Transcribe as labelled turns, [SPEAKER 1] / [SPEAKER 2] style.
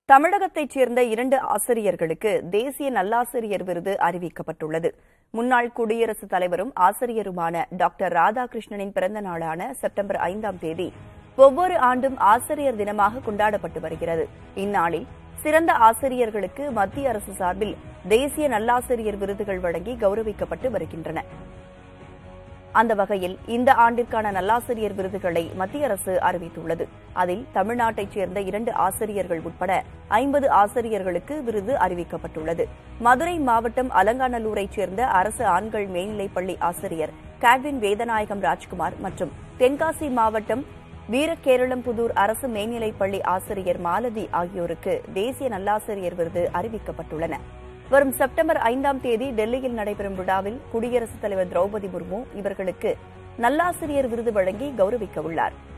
[SPEAKER 1] தமிழகத்தைச் சேர்ந்த இரண்டு ஆசிரியர்களுக்கு தேசிய நல்லாசிரியர் விருது அறிவிக்கப்பட்டுள்ளது முன்னாள் குடியரசுத் தலைவரும் ஆசிரியருமான டாக்டர் ராதாகிருஷ்ணனின் பிறந்த நாளான செப்டம்பர் ஐந்தாம் தேதி ஒவ்வொரு ஆண்டும் ஆசிரியர் தினமாக கொண்டாடப்பட்டு வருகிறது இந்நாளில் சிறந்த ஆசிரியர்களுக்கு மத்திய அரசு சார்பில் தேசிய நல்லாசிரியர் விருதுகள் வழங்கி கௌரவிக்கப்பட்டு வருகின்றன அந்த வகையில் இந்த ஆண்டிற்கான நல்லாசிரியர் விருதுகளை மத்திய அரசு அறிவித்துள்ளது அதில் தமிழ்நாட்டைச் சேர்ந்த இரண்டு ஆசிரியர்கள் உட்பட ஐம்பது ஆசிரியர்களுக்கு விருது அறிவிக்கப்பட்டுள்ளது மதுரை மாவட்டம் அலங்காநல்லூரைச் சேர்ந்த அரசு ஆண்கள் மேல்நிலைப்பள்ளி ஆசிரியர் காட்வின் வேதநாயகம் ராஜ்குமார் மற்றும் தென்காசி மாவட்டம் வீரகேரளம்புதூர் அரசு மேல்நிலைப்பள்ளி ஆசிரியர் மாலதி ஆகியோருக்கு தேசிய நல்லாசிரியர் விருது அறிவிக்கப்பட்டுள்ளன வரும் செப்டம்பர் ஐந்தாம் தேதி டெல்லியில் நடைபெறும் விழாவில் குடியரசுத் தலைவர் திரௌபதி முர்மு இவர்களுக்கு நல்லாசிரியர் விருது வழங்கி கௌரவிக்க உள்ளார்